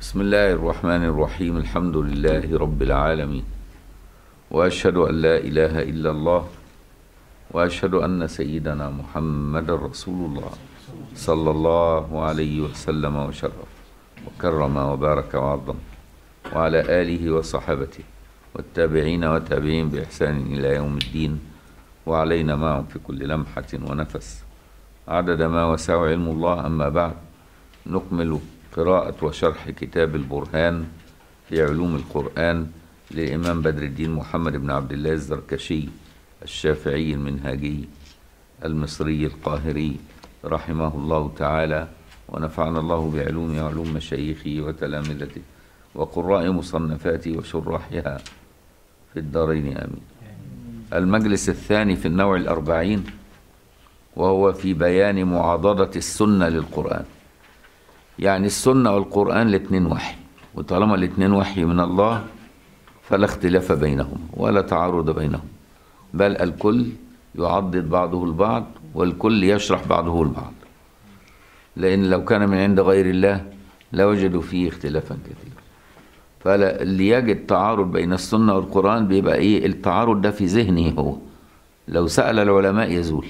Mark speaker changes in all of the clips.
Speaker 1: بسم الله الرحمن الرحيم الحمد لله رب العالمين واشهد ان لا اله الا الله واشهد ان سيدنا محمد رسول الله صلى الله عليه وسلم وشرف وكرم وبارك وعظم وعلى اله وصحابته والتابعين وتابعين باحسان الى يوم الدين وعلينا معهم في كل لمحه ونفس عدد ما وسع علم الله اما بعد نكمل قراءة وشرح كتاب البرهان في علوم القرآن للإمام بدر الدين محمد بن عبد الله الزركشي الشافعي المنهاجي المصري القاهري رحمه الله تعالى ونفعنا الله بعلومه وعلوم مشايخه وتلامذته وقراء مصنفاته وشراحها في الدارين آمين المجلس الثاني في النوع الأربعين وهو في بيان معاضدة السنة للقرآن يعني السنة والقرآن الاثنين وحي وطالما الاثنين وحي من الله فلا اختلاف بينهم ولا تعارض بينهم بل الكل يعضد بعضه البعض والكل يشرح بعضه البعض لأن لو كان من عند غير الله لوجدوا فيه اختلافا كثيرا فاللي يجد تعارض بين السنة والقرآن بيبقى ايه التعارض ده في ذهنه هو لو سأل العلماء يزول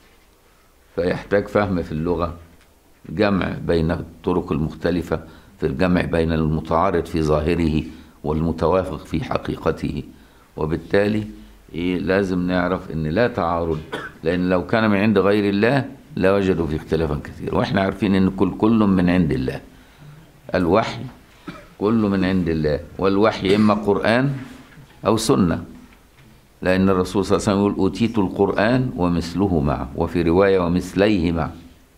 Speaker 1: فيحتاج فهم في اللغة جمع بين الطرق المختلفة في الجمع بين المتعارض في ظاهره والمتوافق في حقيقته وبالتالي إيه لازم نعرف ان لا تعارض لان لو كان من عند غير الله لوجدوا في اختلافا كثيرا واحنا عارفين ان كل كل من عند الله الوحي كله من عند الله والوحي اما قرآن او سنة لان الرسول صلى الله عليه وسلم يقول اوتيت القرآن ومثله معه وفي رواية ومثليه معه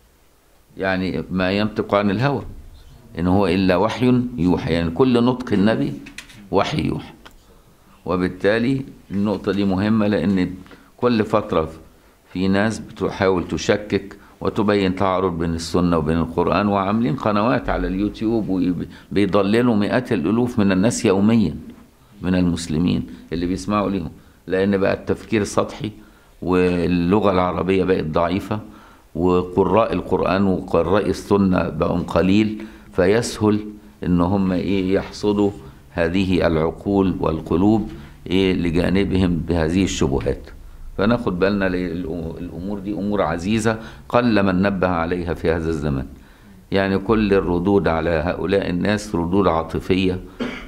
Speaker 1: يعني ما ينطق عن الهوى إن هو إلا وحي يوحى يعني كل نطق النبي وحي يوحى وبالتالي النقطة دي مهمة لأن كل فترة في ناس بتحاول تشكك وتبين تعارض بين السنة وبين القرآن وعاملين قنوات على اليوتيوب وبيضللوا مئات الألوف من الناس يوميا من المسلمين اللي بيسمعوا ليهم لأن بقى التفكير سطحي واللغة العربية بقت ضعيفة وقراء القرآن وقراء السنة بقوا قليل فيسهل ان هم ايه يحصدوا هذه العقول والقلوب ايه لجانبهم بهذه الشبهات فناخد بالنا الامور دي امور عزيزة قل من نبه عليها في هذا الزمان يعني كل الردود على هؤلاء الناس ردود عاطفية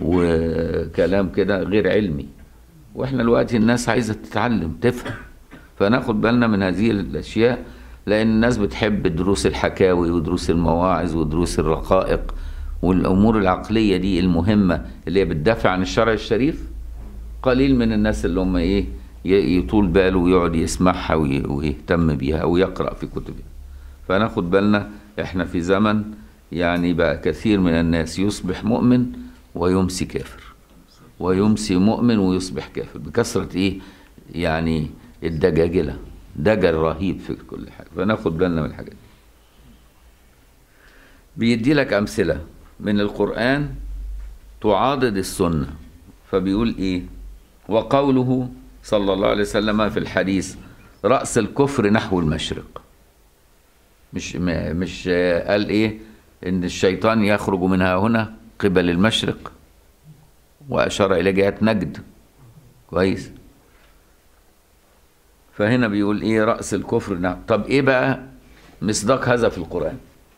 Speaker 1: وكلام كده غير علمي واحنا دلوقتي الناس عايزة تتعلم تفهم فناخد بالنا من هذه الاشياء لأن الناس بتحب دروس الحكاوي ودروس المواعظ ودروس الرقائق والأمور العقلية دي المهمة اللي هي بتدافع عن الشرع الشريف قليل من الناس اللي هم إيه يطول باله ويقعد يسمعها ويهتم بيها ويقرأ في كتبها فناخد بالنا إحنا في زمن يعني بقى كثير من الناس يصبح مؤمن ويمسي كافر ويمسي مؤمن ويصبح كافر بكثرة إيه يعني الدجاجلة دجل رهيب في كل حاجة فناخد بالنا من الحاجات دي بيدي لك أمثلة من القرآن تعاضد السنة فبيقول إيه وقوله صلى الله عليه وسلم في الحديث رأس الكفر نحو المشرق مش مش قال إيه إن الشيطان يخرج منها هنا قبل المشرق وأشار إلى جهة نجد كويس فهنا بيقول ايه رأس الكفر نعم طب ايه بقى مصداق هذا في القرآن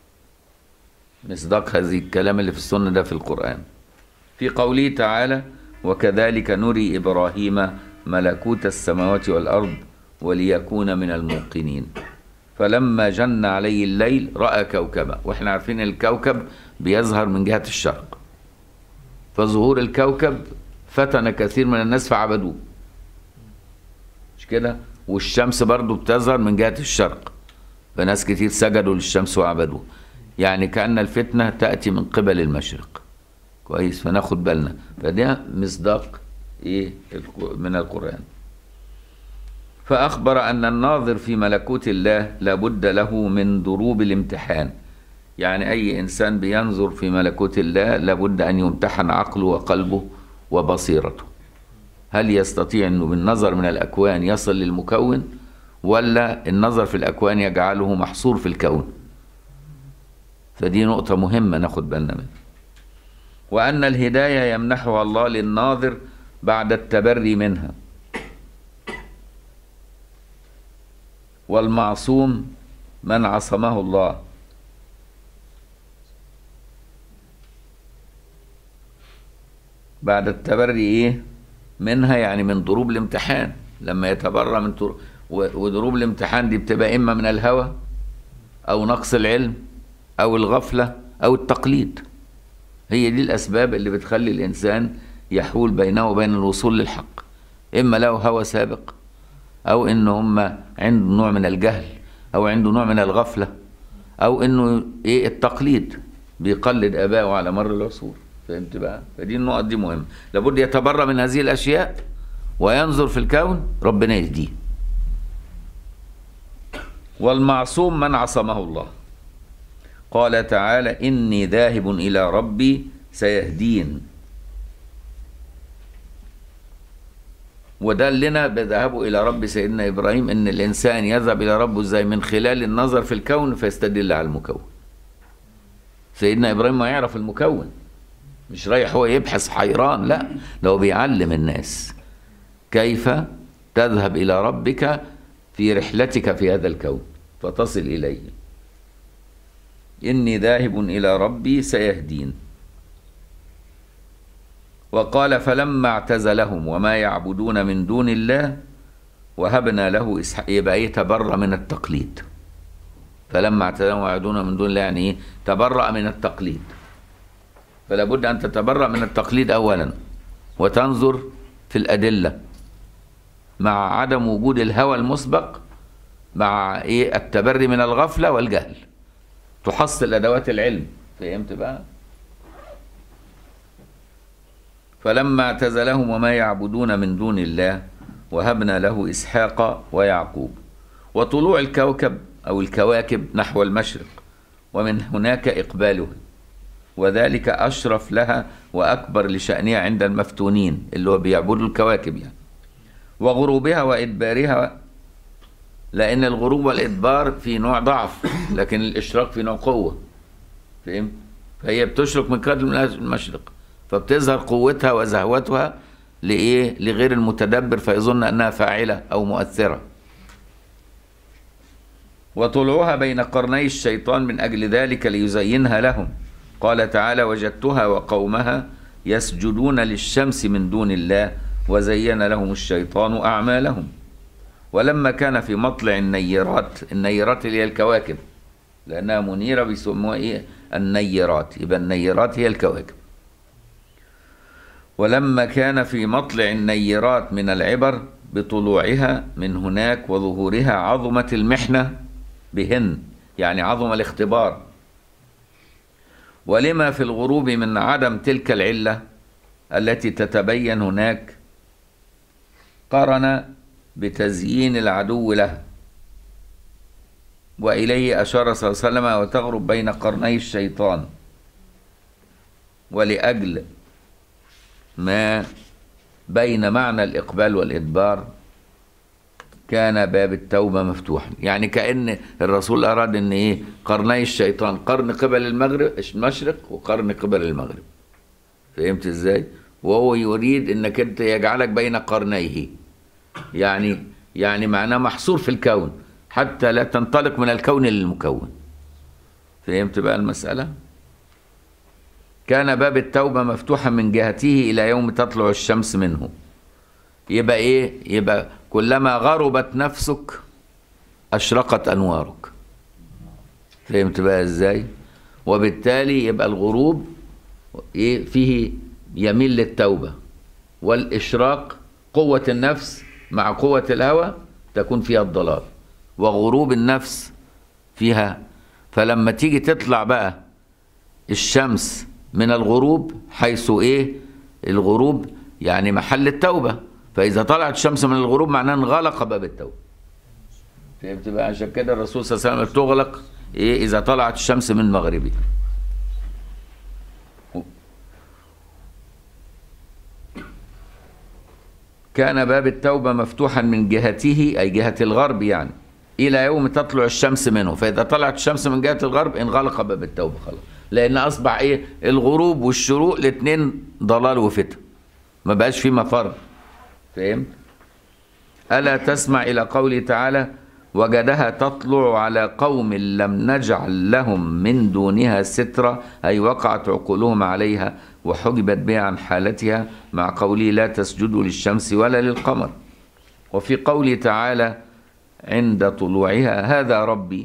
Speaker 1: مصداق هذه الكلام اللي في السنة ده في القرآن في قوله تعالى وكذلك نري إبراهيم ملكوت السماوات والأرض وليكون من الموقنين فلما جن عليه الليل رأى كوكبا واحنا عارفين الكوكب بيظهر من جهة الشرق فظهور الكوكب فتن كثير من الناس فعبدوه مش كده والشمس برضو بتظهر من جهة الشرق فناس كتير سجدوا للشمس وعبدوه يعني كأن الفتنة تأتي من قبل المشرق كويس فناخد بالنا فده مصداق ايه من القرآن فأخبر أن الناظر في ملكوت الله لابد له من ضروب الامتحان يعني أي إنسان بينظر في ملكوت الله لابد أن يمتحن عقله وقلبه وبصيرته هل يستطيع أنه بالنظر من الأكوان يصل للمكون ولا النظر في الأكوان يجعله محصور في الكون فدي نقطة مهمة ناخد بالنا منها وأن الهداية يمنحها الله للناظر بعد التبري منها والمعصوم من عصمه الله بعد التبري ايه منها يعني من ضروب الامتحان لما يتبرى من طر... وضروب الامتحان دي بتبقى اما من الهوى او نقص العلم او الغفله او التقليد هي دي الاسباب اللي بتخلي الانسان يحول بينه وبين الوصول للحق اما له هوى سابق او ان هم عنده نوع من الجهل او عنده نوع من الغفله او انه ايه التقليد بيقلد ابائه على مر العصور فهمت بقى فدي النقط دي مهمه لابد يتبرى من هذه الاشياء وينظر في الكون ربنا يهديه والمعصوم من عصمه الله قال تعالى اني ذاهب الى ربي سيهدين ودلنا بذهبه الى رب سيدنا ابراهيم ان الانسان يذهب الى ربه ازاي من خلال النظر في الكون فيستدل على المكون سيدنا ابراهيم ما يعرف المكون مش رايح هو يبحث حيران لا لو بيعلم الناس كيف تذهب الى ربك في رحلتك في هذا الكون فتصل اليه اني ذاهب الى ربي سيهدين وقال فلما اعتزلهم وما يعبدون من دون الله وهبنا له اسحاق يبقى ايه تبرأ من التقليد فلما اعتزلهم ويعبدون من دون الله يعني ايه تبرأ من التقليد فلا بد ان تتبرأ من التقليد اولا وتنظر في الادله مع عدم وجود الهوى المسبق مع ايه التبري من الغفله والجهل تحصل ادوات العلم فهمت بقى فلما اعتزلهم وما يعبدون من دون الله وهبنا له اسحاق ويعقوب وطلوع الكوكب او الكواكب نحو المشرق ومن هناك اقبالها وذلك اشرف لها واكبر لشانها عند المفتونين اللي هو بيعبدوا الكواكب يعني وغروبها وادبارها لان الغروب والادبار في نوع ضعف لكن الاشراق في نوع قوه فهمت فهي بتشرق من قبل المشرق فبتظهر قوتها وزهوتها لايه لغير المتدبر فيظن انها فاعله او مؤثره وطلوعها بين قرني الشيطان من اجل ذلك ليزينها لهم قال تعالى وجدتها وقومها يسجدون للشمس من دون الله وزين لهم الشيطان اعمالهم ولما كان في مطلع النيرات النيرات اللي هي الكواكب لانها منيره بيسموها ايه النيرات يبقى النيرات هي الكواكب ولما كان في مطلع النيرات من العبر بطلوعها من هناك وظهورها عظمت المحنه بهن يعني عظم الاختبار ولما في الغروب من عدم تلك العله التي تتبين هناك قرن بتزيين العدو له واليه اشار صلى الله عليه وسلم وتغرب بين قرني الشيطان ولاجل ما بين معنى الإقبال والإدبار كان باب التوبة مفتوحا يعني كأن الرسول أراد أن إيه قرني الشيطان قرن قبل المغرب المشرق وقرن قبل المغرب فهمت إزاي وهو يريد أنك أنت يجعلك بين قرنيه يعني يعني معناه محصور في الكون حتى لا تنطلق من الكون للمكون فهمت بقى المسألة كان باب التوبة مفتوحا من جهته إلى يوم تطلع الشمس منه يبقى إيه يبقى كلما غربت نفسك أشرقت أنوارك فهمت بقى إزاي وبالتالي يبقى الغروب إيه فيه يميل للتوبة والإشراق قوة النفس مع قوة الهوى تكون فيها الضلال وغروب النفس فيها فلما تيجي تطلع بقى الشمس من الغروب حيث ايه الغروب يعني محل التوبة فإذا طلعت الشمس من الغروب معناه انغلق باب التوبة فهمت بقى عشان كده الرسول صلى الله عليه وسلم تغلق ايه إذا طلعت الشمس من مغربها كان باب التوبة مفتوحا من جهته أي جهة الغرب يعني إلى يوم تطلع الشمس منه فإذا طلعت الشمس من جهة الغرب انغلق باب التوبة خلاص لان اصبح ايه الغروب والشروق الاثنين ضلال وفتن ما بقاش في مفر فهمت الا تسمع الى قوله تعالى وجدها تطلع على قوم لم نجعل لهم من دونها سترا اي وقعت عقولهم عليها وحجبت بها عن حالتها مع قوله لا تسجدوا للشمس ولا للقمر وفي قوله تعالى عند طلوعها هذا ربي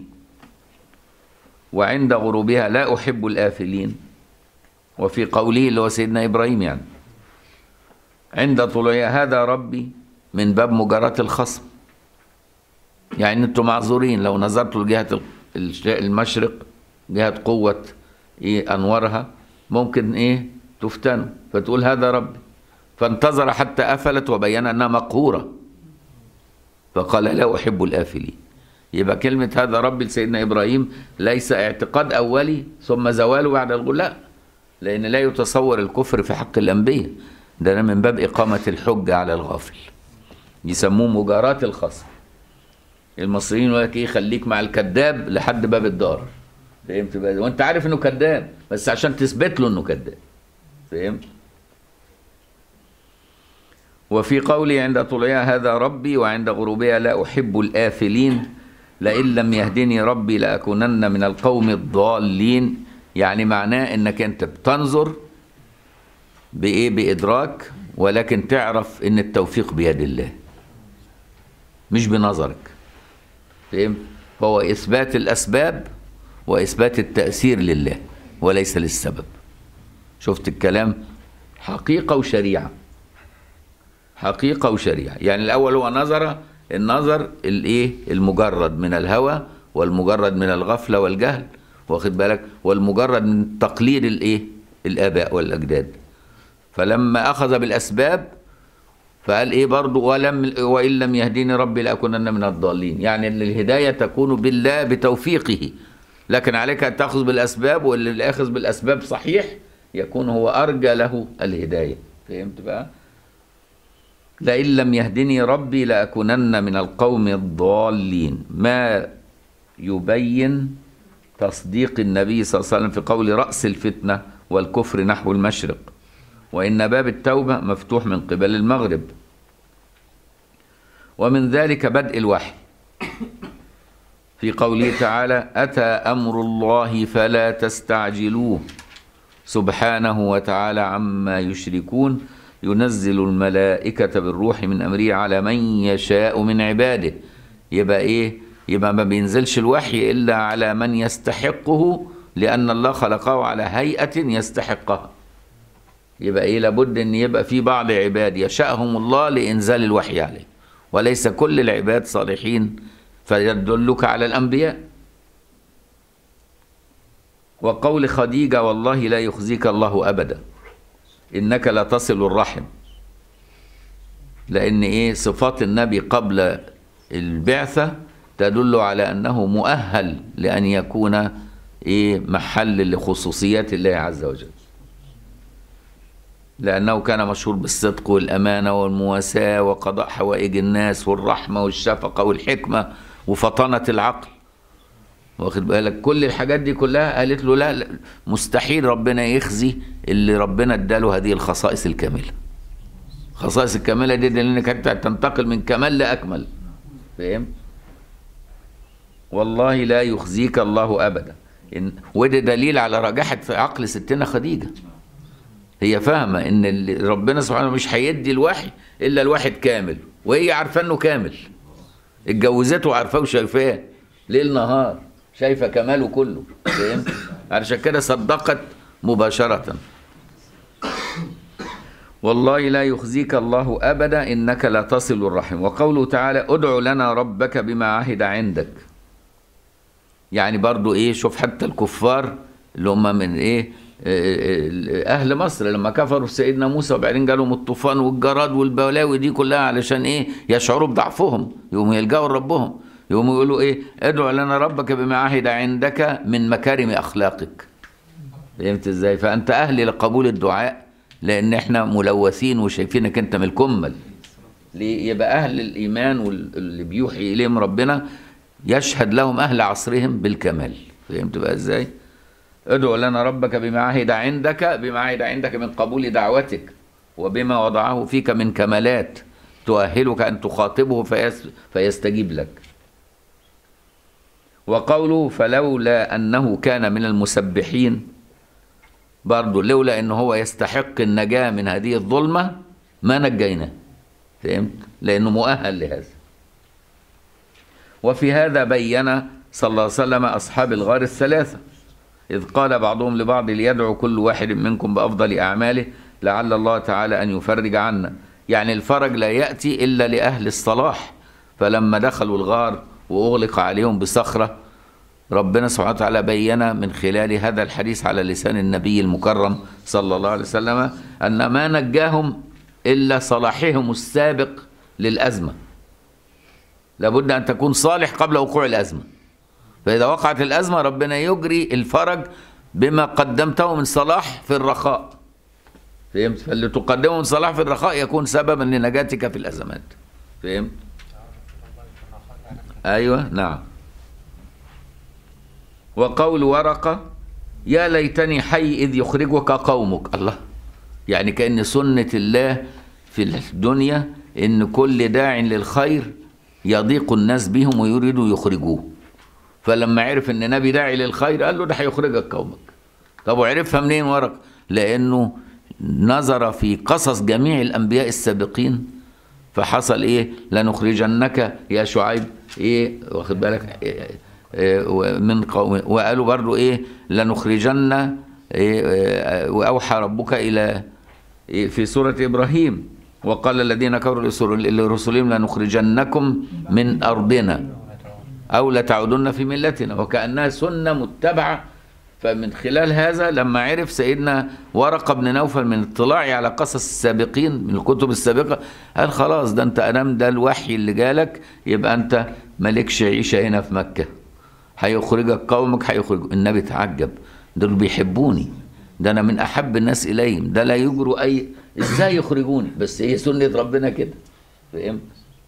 Speaker 1: وعند غروبها لا أحب الآفلين وفي قوله اللي هو سيدنا إبراهيم يعني عند طلوعها هذا ربي من باب مجاراة الخصم يعني انتم معذورين لو نظرتوا لجهة المشرق جهة قوة إيه أنوارها ممكن إيه تفتنوا فتقول هذا ربي فانتظر حتى أفلت وبين أنها مقهورة فقال لا أحب الآفلين يبقى كلمة هذا ربي لسيدنا إبراهيم ليس اعتقاد أولي ثم زواله بعد الغول لا لأن لا يتصور الكفر في حق الأنبياء ده من باب إقامة الحجة على الغافل يسموه مجاراة الخصم المصريين يقول لك ايه خليك مع الكذاب لحد باب الدار فهمت بقى وانت عارف انه كذاب بس عشان تثبت له انه كذاب فهمت وفي قولي عند طلوعها هذا ربي وعند غروبها لا أحب الآفلين لئن لم يهدني ربي لأكونن من القوم الضالين يعني معناه انك انت بتنظر بايه بادراك ولكن تعرف ان التوفيق بيد الله مش بنظرك فهمت هو اثبات الاسباب واثبات التاثير لله وليس للسبب شفت الكلام حقيقه وشريعه حقيقه وشريعه يعني الاول هو نظر النظر الايه المجرد من الهوى والمجرد من الغفله والجهل واخد بالك والمجرد من تقليد الايه الاباء والاجداد فلما اخذ بالاسباب فقال ايه برضو ولم وان لم يهديني ربي لاكونن من الضالين يعني ان الهدايه تكون بالله بتوفيقه لكن عليك ان تاخذ بالاسباب واللي اخذ بالاسباب صحيح يكون هو ارجى له الهدايه فهمت بقى لئن لم يهدني ربي لاكونن من القوم الضالين ما يبين تصديق النبي صلى الله عليه وسلم في قول راس الفتنه والكفر نحو المشرق وإن باب التوبة مفتوح من قبل المغرب ومن ذلك بدء الوحي في قوله تعالى أتى أمر الله فلا تستعجلوه سبحانه وتعالى عما يشركون ينزل الملائكة بالروح من أمره على من يشاء من عباده يبقى إيه يبقى ما بينزلش الوحي إلا على من يستحقه لأن الله خلقه على هيئة يستحقها يبقى ايه لابد ان يبقى في بعض عباد يشاءهم الله لانزال الوحي عليه وليس كل العباد صالحين فيدلك على الانبياء وقول خديجه والله لا يخزيك الله ابدا انك لتصل الرحم لان ايه صفات النبي قبل البعثه تدل على انه مؤهل لان يكون ايه محل لخصوصيات الله عز وجل لأنه كان مشهور بالصدق والأمانة والمواساة وقضاء حوائج الناس والرحمة والشفقة والحكمة وفطنة العقل واخد بالك كل الحاجات دي كلها قالت له لا, لا مستحيل ربنا يخزي اللي ربنا اداله هذه الخصائص الكاملة خصائص الكاملة دي لأنك أنت تنتقل من كمال لأكمل فاهم والله لا يخزيك الله أبدا إن وده دليل على رجاحة عقل ستنا خديجة هي فاهمة ان ربنا سبحانه مش هيدي الوحي الا الواحد كامل وهي عارفة انه كامل اتجوزته وعارفاه وشايفاه ليل نهار شايفة كماله كله فهمت علشان كده صدقت مباشرة والله لا يخزيك الله ابدا انك لا تصل الرحم وقوله تعالى ادع لنا ربك بما عهد عندك يعني برضو ايه شوف حتى الكفار اللي هم من ايه اهل مصر لما كفروا سيدنا موسى وبعدين جالهم الطوفان والجراد والبلاوي دي كلها علشان ايه يشعروا بضعفهم يقوموا يلجأوا لربهم يقوموا يقولوا ايه ادعو لنا ربك بما عهد عندك من مكارم اخلاقك فهمت ازاي فانت اهل لقبول الدعاء لان احنا ملوثين وشايفينك انت من الكمل ليه يبقى اهل الايمان واللي بيوحي اليهم ربنا يشهد لهم اهل عصرهم بالكمال فهمت بقى ازاي ادعو لنا ربك بما عهد عندك بما عهد عندك من قبول دعوتك وبما وضعه فيك من كمالات تؤهلك أن تخاطبه فيس فيستجيب لك وقوله فلولا أنه كان من المسبحين برضه لولا أنه هو يستحق النجاة من هذه الظلمة ما نجيناه فهمت؟ لأنه مؤهل لهذا وفي هذا بين صلى الله عليه وسلم أصحاب الغار الثلاثة إذ قال بعضهم لبعض ليدعو كل واحد منكم بأفضل أعماله لعل الله تعالى أن يفرج عنا يعني الفرج لا يأتي إلا لأهل الصلاح فلما دخلوا الغار وأغلق عليهم بصخرة ربنا سبحانه وتعالى بين من خلال هذا الحديث على لسان النبي المكرم صلى الله عليه وسلم أن ما نجاهم إلا صلاحهم السابق للأزمة لابد أن تكون صالح قبل وقوع الأزمة فإذا وقعت الأزمة ربنا يجري الفرج بما قدمته من صلاح في الرخاء فهمت فاللي تقدمه من صلاح في الرخاء يكون سببا لنجاتك في الأزمات فهمت أيوة نعم وقول ورقة يا ليتني حي إذ يخرجك قومك الله يعني كأن سنة الله في الدنيا إن كل داع للخير يضيق الناس بهم ويريدوا يخرجوه فلما عرف ان نبي داعي للخير قال له ده هيخرجك قومك طب وعرفها منين ورق لانه نظر في قصص جميع الانبياء السابقين فحصل ايه لنخرجنك يا شعيب ايه واخد بالك إيه إيه من قوم وقالوا برضو ايه لنخرجن إيه إيه واوحى ربك الى إيه في سوره ابراهيم وقال الذين كفروا لرسلهم لنخرجنكم من ارضنا أو لتعودن في ملتنا وكأنها سنة متبعة فمن خلال هذا لما عرف سيدنا ورقة بن نوفل من اطلاعي على قصص السابقين من الكتب السابقة قال خلاص ده انت أنام ده الوحي اللي جالك يبقى انت مالكش عيشة هنا في مكة هيخرجك قومك هيخرج النبي تعجب دول بيحبوني ده انا من احب الناس اليهم ده لا يجروا اي ازاي يخرجوني بس هي سنة ربنا كده فهمت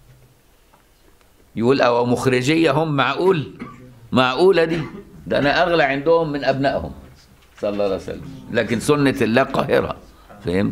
Speaker 1: يقول او مخرجيه هم معقول معقوله دي ده انا اغلى عندهم من ابنائهم صلى الله عليه وسلم لكن سنه الله قاهره فهمت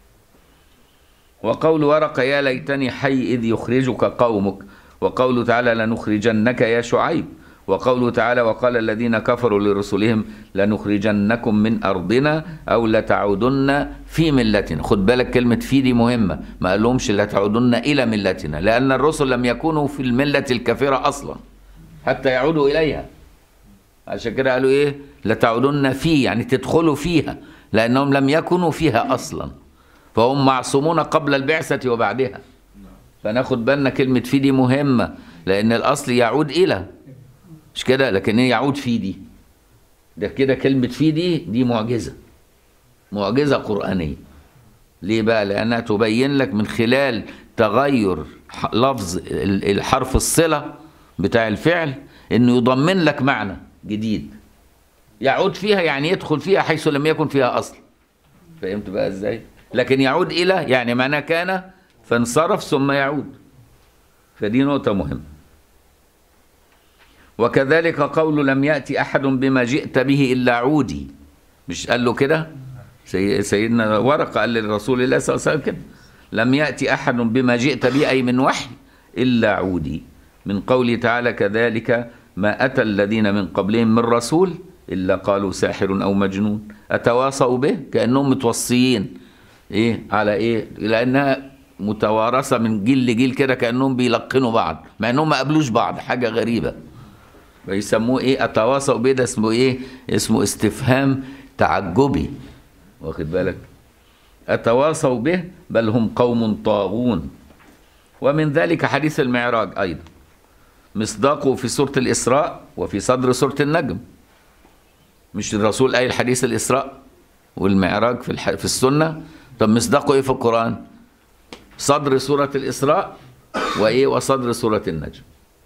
Speaker 1: وقول ورقه يا ليتني حي اذ يخرجك قومك وقوله تعالى لنخرجنك يا شعيب وقوله تعالى وقال الذين كفروا لرسلهم لنخرجنكم من أرضنا أو لتعودن في ملتنا خد بالك كلمة في دي مهمة ما قالهمش لتعودن إلى ملتنا لأن الرسل لم يكونوا في الملة الكافرة أصلا حتى يعودوا إليها عشان كده قالوا إيه لتعودن في يعني تدخلوا فيها لأنهم لم يكونوا فيها أصلا فهم معصومون قبل البعثة وبعدها فناخد بالنا كلمة في دي مهمة لأن الأصل يعود إلى مش كده لكن ايه يعود في دي ده كده كلمة في دي دي معجزة معجزة قرآنية ليه بقى لأنها تبين لك من خلال تغير لفظ الحرف الصلة بتاع الفعل انه يضمن لك معنى جديد يعود فيها يعني يدخل فيها حيث لم يكن فيها أصل فهمت بقى ازاي لكن يعود إلى يعني معناه كان فانصرف ثم يعود فدي نقطة مهمة وكذلك قول لم يأتي أحد بما جئت به إلا عودي مش قال له كده سي سيدنا ورقة قال للرسول الله صلى الله عليه وسلم كده لم يأتي أحد بما جئت به أي من وحي إلا عودي من قوله تعالى كذلك ما أتى الذين من قبلهم من رسول إلا قالوا ساحر أو مجنون أتواصوا به كأنهم متوصيين إيه على إيه لأنها متوارثة من جيل لجيل كده كأنهم بيلقنوا بعض مع أنهم ما قابلوش بعض حاجة غريبة بيسموه ايه اتواصوا بيه ده اسمه ايه اسمه استفهام تعجبي واخد بالك اتواصوا به بل هم قوم طاغون ومن ذلك حديث المعراج ايضا مصداقه في سوره الاسراء وفي صدر سوره النجم مش الرسول قايل حديث الاسراء والمعراج في الح... في السنه طب مصداقه ايه في القران صدر سوره الاسراء وايه وصدر سوره النجم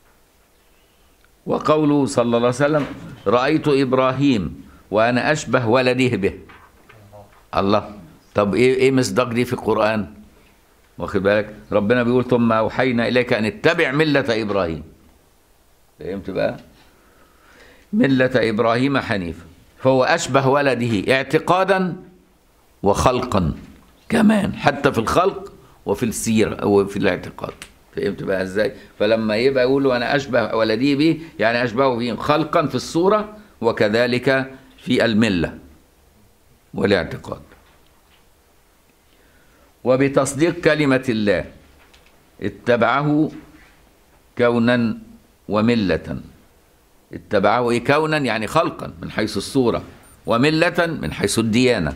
Speaker 1: وقوله صلى الله عليه وسلم رأيت إبراهيم وأنا أشبه ولده به الله طب إيه إيه مصداق دي في القرآن واخد بالك ربنا بيقول ثم أوحينا إليك أن اتبع ملة إبراهيم فهمت بقى ملة إبراهيم حنيفا فهو أشبه ولده اعتقادا وخلقا كمان حتى في الخلق وفي السيرة وفي الاعتقاد فهمت بقى ازاي فلما يبقى يقولوا انا اشبه ولدي به يعني اشبهه به خلقا في الصورة وكذلك في الملة والاعتقاد وبتصديق كلمة الله اتبعه كونا وملة اتبعه إيه كونا يعني خلقا من حيث الصورة وملة من حيث الديانة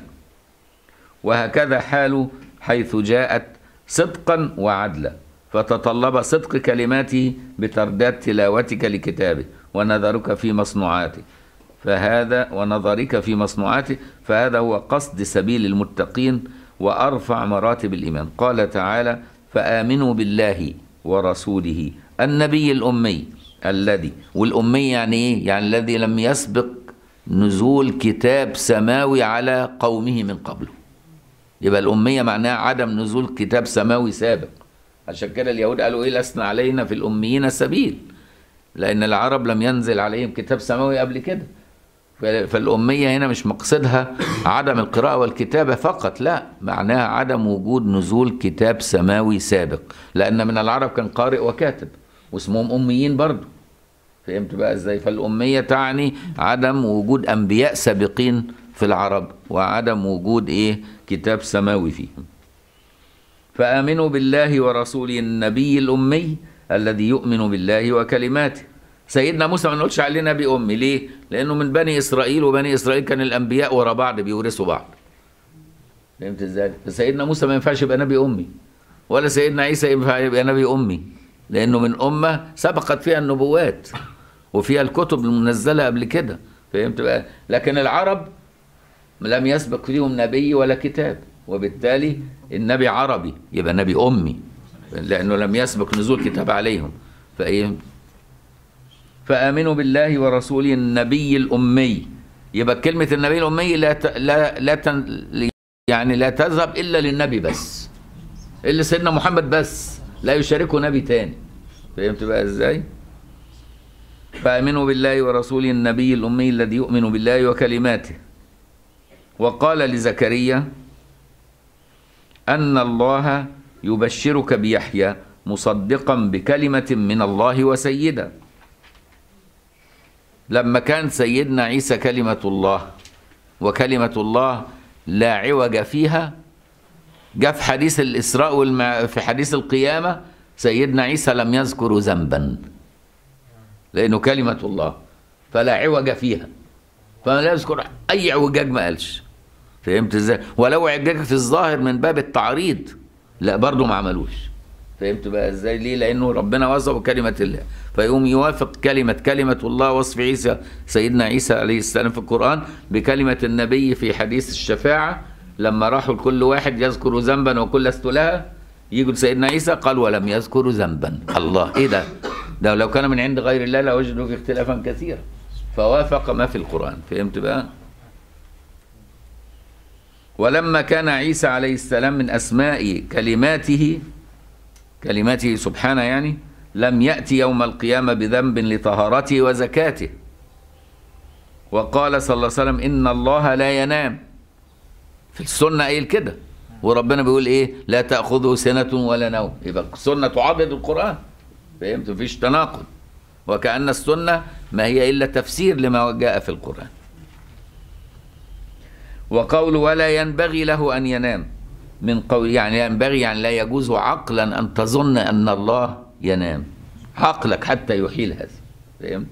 Speaker 1: وهكذا حال حيث جاءت صدقا وعدلا فتطلب صدق كلماته بترداد تلاوتك لكتابه ونظرك في مصنوعاته فهذا ونظرك في مصنوعاته فهذا هو قصد سبيل المتقين وأرفع مراتب الإيمان قال تعالى فآمنوا بالله ورسوله النبي الأمي الذي والأمي يعني إيه؟ يعني الذي لم يسبق نزول كتاب سماوي على قومه من قبله يبقى الأمية معناها عدم نزول كتاب سماوي سابق عشان كده اليهود قالوا إيه لسنا علينا في الأميين سبيل لأن العرب لم ينزل عليهم كتاب سماوي قبل كده فالأمية هنا مش مقصدها عدم القراءة والكتابة فقط لا معناها عدم وجود نزول كتاب سماوي سابق لأن من العرب كان قارئ وكاتب واسمهم أميين برضه فهمت بقى ازاي فالأمية تعني عدم وجود أنبياء سابقين في العرب وعدم وجود إيه كتاب سماوي فيهم فآمنوا بالله ورسوله النبي الأمي الذي يؤمن بالله وكلماته سيدنا موسى ما نقولش عليه نبي أمي ليه؟ لأنه من بني إسرائيل وبني إسرائيل كان الأنبياء ورا بعض بيورثوا بعض فهمت ازاي؟ فسيدنا موسى ما ينفعش يبقى نبي أمي ولا سيدنا عيسى ينفع يبقى نبي أمي لأنه من أمة سبقت فيها النبوات وفيها الكتب المنزلة قبل كده فهمت بقى؟ لكن العرب لم يسبق فيهم نبي ولا كتاب وبالتالي النبي عربي يبقى نبي أمي لأنه لم يسبق نزول كتاب عليهم فإيه فآمنوا بالله ورسوله النبي الأمي يبقى كلمة النبي الأمي لا ت... لا لا تن... يعني لا تذهب إلا للنبي بس إلا سيدنا محمد بس لا يشاركه نبي تاني فهمت بقى إزاي؟ فآمنوا بالله ورسوله النبي الأمي الذي يؤمن بالله وكلماته وقال لزكريا أن الله يبشرك بيحيى مصدقا بكلمة من الله وسيدا لما كان سيدنا عيسى كلمة الله وكلمة الله لا عوج فيها جاء في حديث الإسراء والمع... في حديث القيامة سيدنا عيسى لم يذكر ذنبا لأنه كلمة الله فلا عوج فيها فلا يذكر أي اعوجاج ما قالش فهمت ازاي ولو اعجاج في الظاهر من باب التعريض لا برضه ما عملوش فهمت بقى ازاي ليه لانه ربنا وصفه بكلمه الله فيقوم يوافق كلمه كلمه الله وصف عيسى سيدنا عيسى عليه السلام في القران بكلمه النبي في حديث الشفاعه لما راحوا لكل واحد يذكر ذنبا وكل لست لها يجوا لسيدنا عيسى قال ولم يذكروا ذنبا الله ايه ده ده لو كان من عند غير الله لوجدوا فيه اختلافا كثيرا فوافق ما في القران فهمت بقى ولما كان عيسى عليه السلام من أسماء كلماته كلماته سبحانه يعني لم يأتي يوم القيامة بذنب لطهارته وزكاته وقال صلى الله عليه وسلم إن الله لا ينام في السنة قايل كده وربنا بيقول إيه لا تأخذه سنة ولا نوم يبقى السنة تعضد القرآن فهمت مفيش تناقض وكأن السنة ما هي إلا تفسير لما جاء في القرآن وقول ولا ينبغي له أن ينام من قول يعني ينبغي يعني لا يجوز عقلا أن تظن أن الله ينام عقلك حتى يحيل هذا فهمت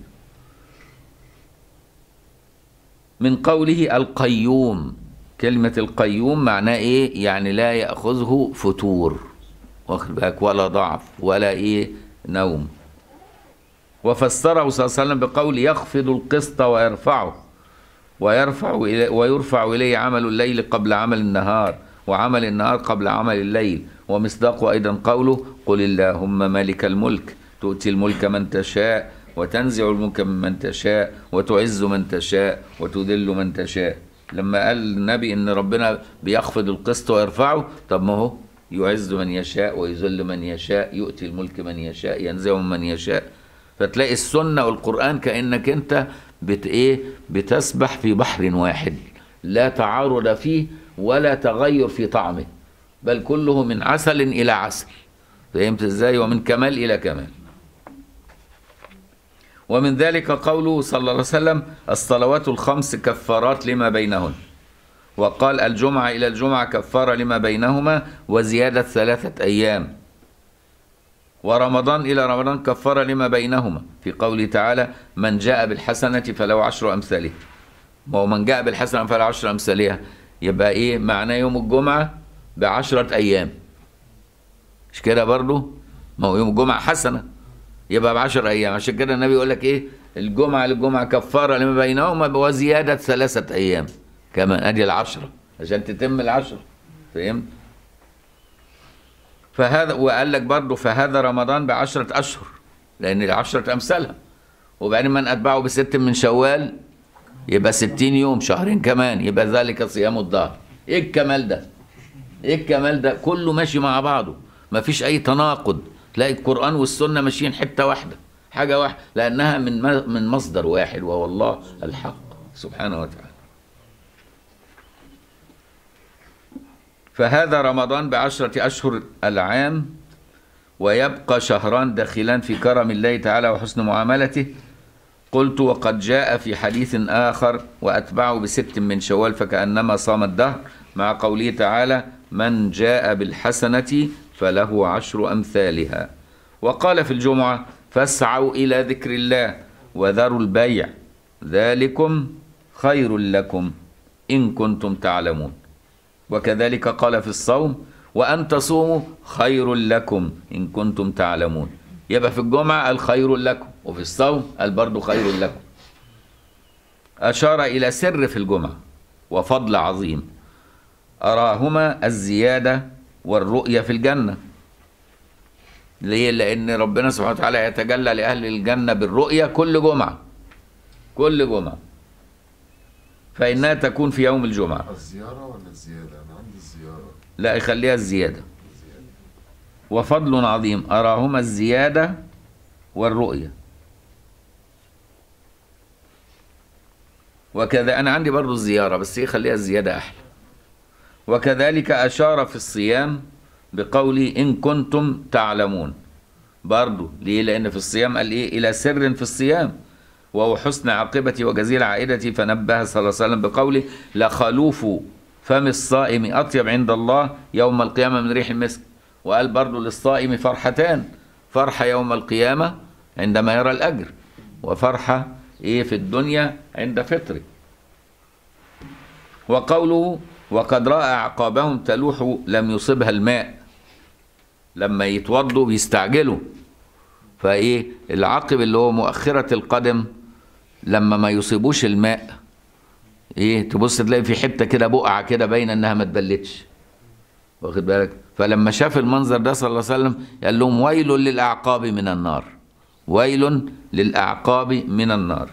Speaker 1: من قوله القيوم كلمة القيوم معناه إيه يعني لا يأخذه فتور واخد بالك ولا ضعف ولا إيه نوم وفسره صلى الله عليه وسلم بقول يخفض القسط ويرفعه ويرفع إلي ويرفع إليه عمل الليل قبل عمل النهار وعمل النهار قبل عمل الليل ومصداقه أيضا قوله قل اللهم مالك الملك تؤتي الملك من تشاء وتنزع الملك ممن تشاء وتعز من تشاء وتذل من تشاء لما قال النبي ان ربنا بيخفض القسط ويرفعه طب ما هو يعز من يشاء ويذل من يشاء يؤتي الملك من يشاء ينزع من يشاء فتلاقي السنة والقرآن كأنك أنت بت ايه بتسبح في بحر واحد لا تعارض فيه ولا تغير في طعمه بل كله من عسل الى عسل فهمت ازاي ومن كمال الى كمال ومن ذلك قوله صلى الله عليه وسلم الصلوات الخمس كفارات لما بينهن وقال الجمعة إلى الجمعة كفارة لما بينهما وزيادة ثلاثة أيام ورمضان إلى رمضان كفارة لما بينهما في قوله تعالى من جاء بالحسنة فله عشر أمثالها ما هو من جاء بالحسنة فله عشر أمثالها يبقى إيه معناه يوم الجمعة بعشرة أيام مش كده برضو ما هو يوم الجمعة حسنة يبقى بعشر أيام عشان كده النبي يقول لك إيه الجمعة للجمعة كفارة لما بينهما وزيادة ثلاثة أيام كمان أدي العشرة عشان تتم العشرة فهمت فهذا وقال لك برضه فهذا رمضان بعشرة أشهر لأن العشرة أمثالها وبعدين من أتبعه بست من شوال يبقى ستين يوم شهرين كمان يبقى ذلك صيام الدهر إيه الكمال ده إيه الكمال ده كله ماشي مع بعضه ما فيش أي تناقض تلاقي القرآن والسنة ماشيين حتة واحدة حاجة واحدة لأنها من من مصدر واحد وهو الله الحق سبحانه وتعالى فهذا رمضان بعشرة أشهر العام ويبقى شهران داخلان في كرم الله تعالى وحسن معاملته قلت وقد جاء في حديث آخر وأتبعه بست من شوال فكأنما صام الدهر مع قوله تعالى من جاء بالحسنة فله عشر أمثالها وقال في الجمعة فاسعوا إلى ذكر الله وذروا البيع ذلكم خير لكم إن كنتم تعلمون وكذلك قال في الصوم وأن تصوموا خير لكم إن كنتم تعلمون يبقى في الجمعة الخير لكم وفي الصوم البرد خير لكم أشار إلى سر في الجمعة وفضل عظيم أراهما الزيادة والرؤية في الجنة ليه؟ لأن ربنا سبحانه وتعالى يتجلى لأهل الجنة بالرؤية كل جمعة كل جمعة فإنها تكون في يوم الجمعة
Speaker 2: الزيارة ولا الزيادة؟ أنا عندي الزيارة
Speaker 1: لا يخليها الزيادة وفضل عظيم أراهما الزيادة والرؤية وكذا أنا عندي برضو الزيارة بس هي خليها الزيادة أحلى وكذلك أشار في الصيام بقولي إن كنتم تعلمون برضو ليه لأن في الصيام قال إيه إلى سر في الصيام وهو حسن عاقبتي وجزيل عائدتي فنبه صلى الله عليه وسلم بقوله لخلوف فم الصائم أطيب عند الله يوم القيامة من ريح المسك وقال برضو للصائم فرحتان فرحة يوم القيامة عندما يرى الأجر وفرحة إيه في الدنيا عند فطره وقوله وقد رأى أعقابهم تلوح لم يصبها الماء لما يتوضوا بيستعجلوا فايه العقب اللي هو مؤخرة القدم لما ما يصيبوش الماء ايه تبص تلاقي في حته كده بقعه كده باينه انها ما اتبلتش واخد بالك فلما شاف المنظر ده صلى الله عليه وسلم قال لهم ويل للاعقاب من النار ويل للاعقاب من النار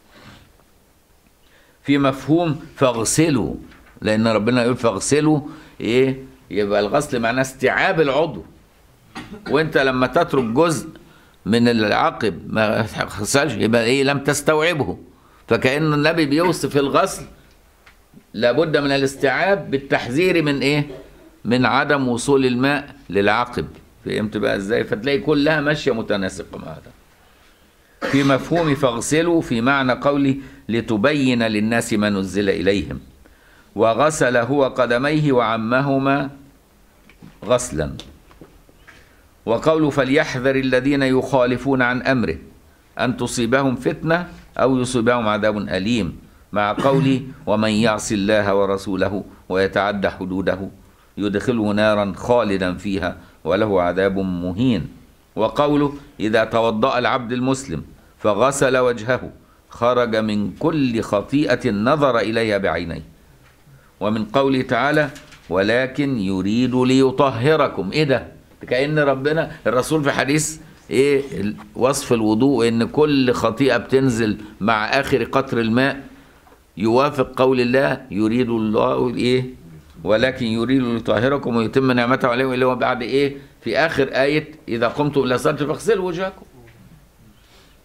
Speaker 1: في مفهوم فاغسلوا لان ربنا يقول فاغسلوا ايه يبقى الغسل معناه استيعاب العضو وانت لما تترك جزء من العقب ما غسلش يبقى ايه لم تستوعبه فكأن النبي بيوصف الغسل لابد من الاستيعاب بالتحذير من ايه من عدم وصول الماء للعقب فهمت بقى ازاي فتلاقي كلها ماشيه متناسقه مع ده في مفهوم فاغسلوا في معنى قولي لتبين للناس ما نزل اليهم وغسل هو قدميه وعمهما غسلا وقول فليحذر الذين يخالفون عن امره ان تصيبهم فتنه او يصيبهم عذاب اليم مع قولي ومن يعص الله ورسوله ويتعدى حدوده يدخله نارا خالدا فيها وله عذاب مهين وقوله اذا توضا العبد المسلم فغسل وجهه خرج من كل خطيئه نظر اليها بعينيه ومن قوله تعالى ولكن يريد ليطهركم ايه ده كأن ربنا الرسول في حديث ايه وصف الوضوء ان كل خطيئة بتنزل مع اخر قطر الماء يوافق قول الله يريد الله ايه ولكن يريد ليطهركم ويتم نعمته عليكم اللي هو بعد ايه في اخر آية اذا قمتم الى الصلاة فاغسلوا وجهكم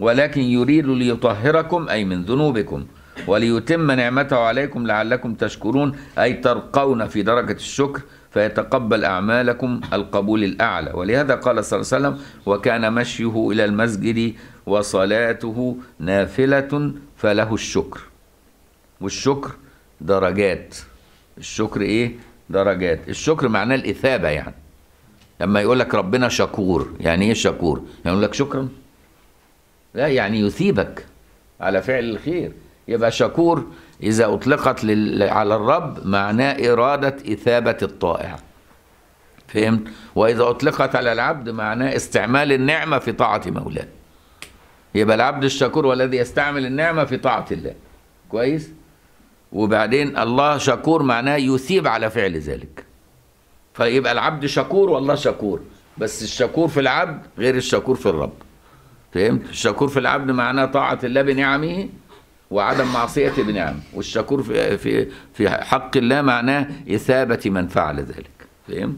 Speaker 1: ولكن يريد ليطهركم أي من ذنوبكم وليتم نعمته عليكم لعلكم تشكرون أي ترقون في درجة الشكر فيتقبل أعمالكم القبول الأعلى ولهذا قال صلى الله عليه وسلم وكان مشيه إلى المسجد وصلاته نافلة فله الشكر والشكر درجات الشكر إيه درجات الشكر معناه الإثابة يعني لما يقول لك ربنا شكور يعني إيه شكور يعني يقول لك شكرا لا يعني يثيبك على فعل الخير يبقى شكور إذا أطلقت لل... على الرب معناه إرادة إثابة الطائع فهمت؟ وإذا أطلقت على العبد معناه استعمال النعمة في طاعة مولاه يبقى العبد الشكور والذي يستعمل النعمة في طاعة الله كويس؟ وبعدين الله شكور معناه يثيب على فعل ذلك فيبقى العبد شكور والله شكور بس الشكور في العبد غير الشكور في الرب فهمت الشكور في العبد معناه طاعة الله بنعمه وعدم معصيته بنعمه والشكور في في في حق الله معناه إثابة من فعل ذلك فهمت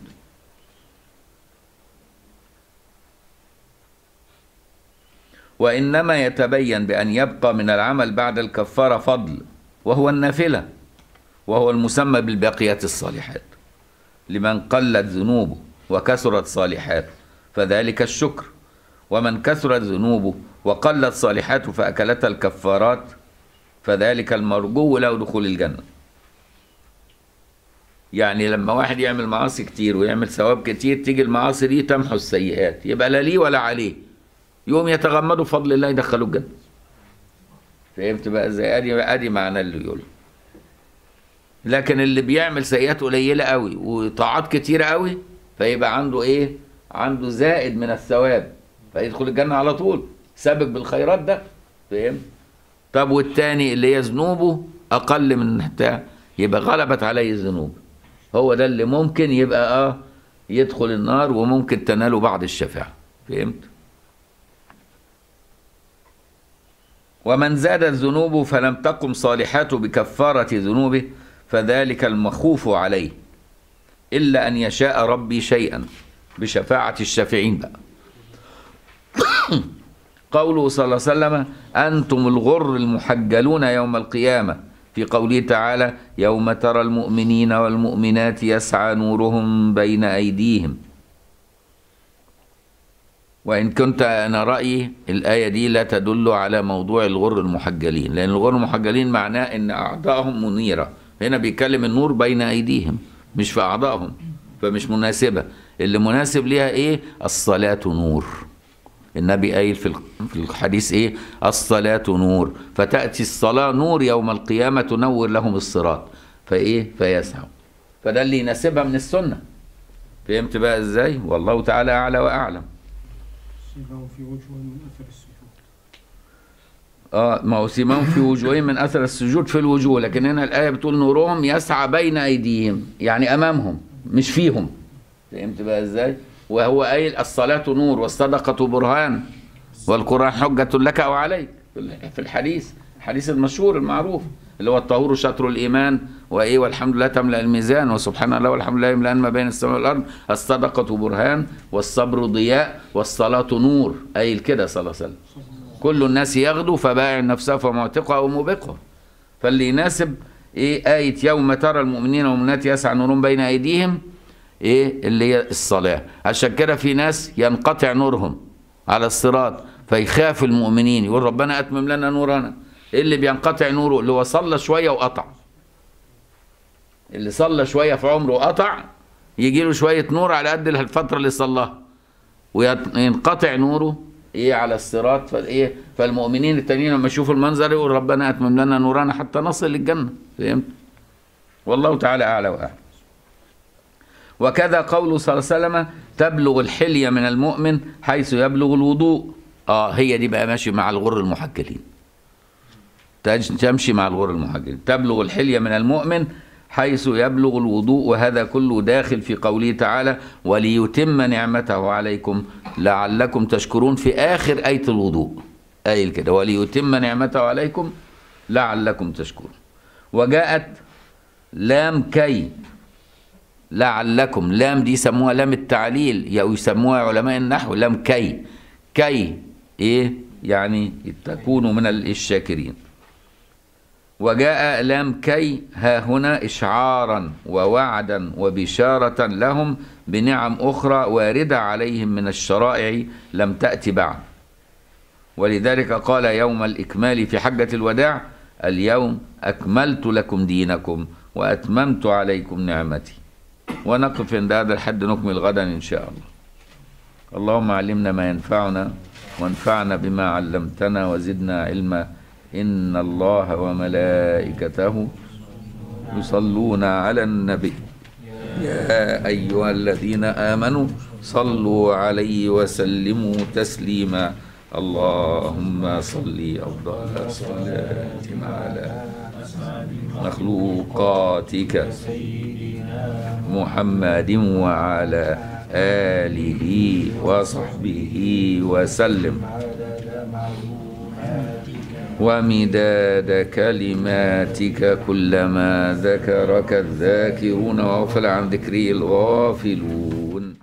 Speaker 1: وإنما يتبين بأن يبقى من العمل بعد الكفارة فضل وهو النافلة وهو المسمى بالباقيات الصالحات لمن قلت ذنوبه وكثرت صالحاته فذلك الشكر ومن كثرت ذنوبه وقلت صالحاته فأكلتها الكفارات فذلك المرجو له دخول الجنة يعني لما واحد يعمل معاصي كتير ويعمل ثواب كتير تيجي المعاصي دي تمحو السيئات يبقى لا ليه ولا عليه يوم يتغمدوا بفضل الله يدخلوا الجنة فهمت بقى ازاي ادي ادي معنى اللي يقوله لكن اللي بيعمل سيئات قليلة قوي وطاعات كتيرة قوي فيبقى عنده ايه عنده زائد من الثواب فيدخل الجنة على طول سابق بالخيرات ده فهمت طب والتاني اللي هي ذنوبه اقل من بتاع يبقى غلبت عليه الذنوب هو ده اللي ممكن يبقى اه يدخل النار وممكن تناله بعد الشفاعة فهمت ومن زادت ذنوبه فلم تقم صالحاته بكفارة ذنوبه فذلك المخوف عليه إلا أن يشاء ربي شيئا بشفاعة الشافعين بقى قوله صلى الله عليه وسلم أنتم الغر المحجلون يوم القيامة في قوله تعالى يوم ترى المؤمنين والمؤمنات يسعى نورهم بين أيديهم وإن كنت أنا رأيي الآية دي لا تدل على موضوع الغر المحجلين لأن الغر المحجلين معناه أن أعضائهم منيرة هنا بيتكلم النور بين أيديهم مش في أعضائهم فمش مناسبة اللي مناسب ليها إيه الصلاة نور النبي قايل في في الحديث ايه الصلاة نور فتأتي الصلاة نور يوم القيامة تنور لهم الصراط فايه فيسعوا فده اللي يناسبها من السنة فهمت بقى ازاي والله تعالى اعلى واعلم
Speaker 3: سيماهم في وجوههم من اثر السجود
Speaker 1: اه ما هو سيماهم في وجوههم من اثر السجود في الوجوه لكن هنا الايه بتقول نورهم يسعى بين ايديهم يعني امامهم مش فيهم فهمت بقى ازاي وهو قايل الصلاة نور والصدقة برهان والقرآن حجة لك أو عليك في الحديث الحديث المشهور المعروف اللي هو الطهور شطر الإيمان وإيه والحمد لله تملأ الميزان وسبحان الله والحمد لله يملأ ما بين السماء والأرض الصدقة برهان والصبر ضياء والصلاة نور قايل كده صلى الله عليه وسلم كل الناس يغدو فبائع نفسه فمعتقها وموبقها فاللي يناسب إيه آية يوم ترى المؤمنين والمؤمنات يسعى نورهم بين أيديهم ايه اللي هي الصلاة عشان كده في ناس ينقطع نورهم على الصراط فيخاف المؤمنين يقول ربنا اتمم لنا نورنا ايه اللي بينقطع نوره اللي هو صلى شوية وقطع اللي صلى شوية في عمره وقطع يجي له شوية نور على قد الفترة اللي صلاها وينقطع نوره ايه على الصراط فايه فالمؤمنين التانيين لما يشوفوا المنظر يقول ربنا اتمم لنا نورنا حتى نصل للجنة فهمت والله تعالى اعلى واعلم وكذا قوله صلى الله عليه وسلم تبلغ الحلية من المؤمن حيث يبلغ الوضوء اه هي دي بقى ماشي مع الغر المحجلين تمشي مع الغر المحجلين تبلغ الحلية من المؤمن حيث يبلغ الوضوء وهذا كله داخل في قوله تعالى وليتم نعمته عليكم لعلكم تشكرون في آخر آية الوضوء قايل كده وليتم نعمته عليكم لعلكم تشكرون وجاءت لام كي لعلكم لام دي يسموها لام التعليل او يسموها علماء النحو لام كي كي ايه يعني تكونوا من الشاكرين وجاء لام كي ها هنا إشعارا ووعدا وبشارة لهم بنعم أخرى واردة عليهم من الشرائع لم تأتي بعد ولذلك قال يوم الإكمال في حجة الوداع اليوم أكملت لكم دينكم وأتممت عليكم نعمتي ونقف عند هذا الحد نكمل غدا إن شاء الله اللهم علمنا ما ينفعنا وانفعنا بما علمتنا وزدنا علما إن الله وملائكته يصلون على النبي يا أيها الذين آمنوا صلوا عليه وسلموا تسليما اللهم صل أفضل صلاة على مخلوقاتك محمد وعلى آله وصحبه وسلم ومداد كلماتك كلما ذكرك الذاكرون وغفل عن ذكره الغافلون